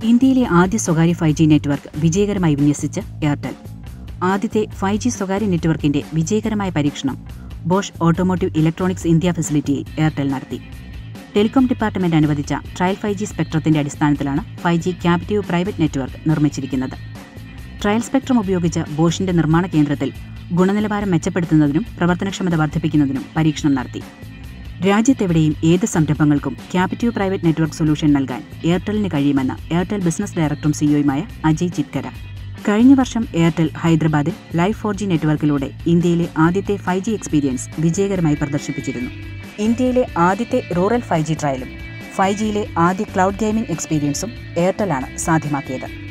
ഇന്ത്യയിലെ ആദ്യ സ്വകാര്യ ഫൈവ് ജി നെറ്റ്വർക്ക് വിജയകരമായി വിന്യസിച്ച് എയർടെൽ ആദ്യത്തെ ഫൈവ് ജി സ്വകാര്യ നെറ്റ്വർക്കിന്റെ വിജയകരമായ പരീക്ഷണം ബോഷ് ഓട്ടോമോട്ടീവ് ഇലക്ട്രോണിക്സ് ഇന്ത്യ ഫെസിലിറ്റിയിൽ എയർടെൽ നടത്തി ടെലികോം ഡിപ്പാർട്ട്മെന്റ് അനുവദിച്ച ട്രയൽ ഫൈവ് ജി സ്പെക്ട്രത്തിന്റെ അടിസ്ഥാനത്തിലാണ് five G captive private network നിർമ്മിച്ചിരിക്കുന്നത് ട്രയൽ സ്പെക്ട്രം ഉപയോഗിച്ച് ബോഷിന്റെ നിർമ്മാണ കേന്ദ്രത്തിൽ ഗുണനിലവാരം മെച്ചപ്പെടുത്തുന്നതിനും പ്രവർത്തനക്ഷമത വർദ്ധിപ്പിക്കുന്നതിനും പരീക്ഷണം നടത്തി രാജ്യത്തെവിടെയും ഏത് സംരംഭങ്ങൾക്കും ക്യാപിറ്റീവ് പ്രൈവറ്റ് നെറ്റ്വർക്ക് സൊല്യൂഷൻ നൽകാൻ എയർടെലിന് കഴിയുമെന്ന് എയർടെൽ ബിസിനസ് ഡയറക്ടറും സിഇഒയുമായ അജയ് ചിത്കര കഴിഞ്ഞ വർഷം എയർടെൽ ഹൈദരാബാദിൽ ലൈവ് ഫോർ ജി നെറ്റ്വർക്കിലൂടെ ഇന്ത്യയിലെ ആദ്യത്തെ ഫൈവ് ജി എക്സ്പീരിയൻസ് വിജയകരമായി പ്രദർശിപ്പിച്ചിരുന്നു ഇന്ത്യയിലെ ആദ്യത്തെ റൂറൽ ഫൈവ് ജി ട്രയലും ഫൈവ് ജിയിലെ ആദ്യ ക്ലൗഡ് ഗെയിമിംഗ് എക്സ്പീരിയൻസും എയർടെലാണ് സാധ്യമാക്കിയത്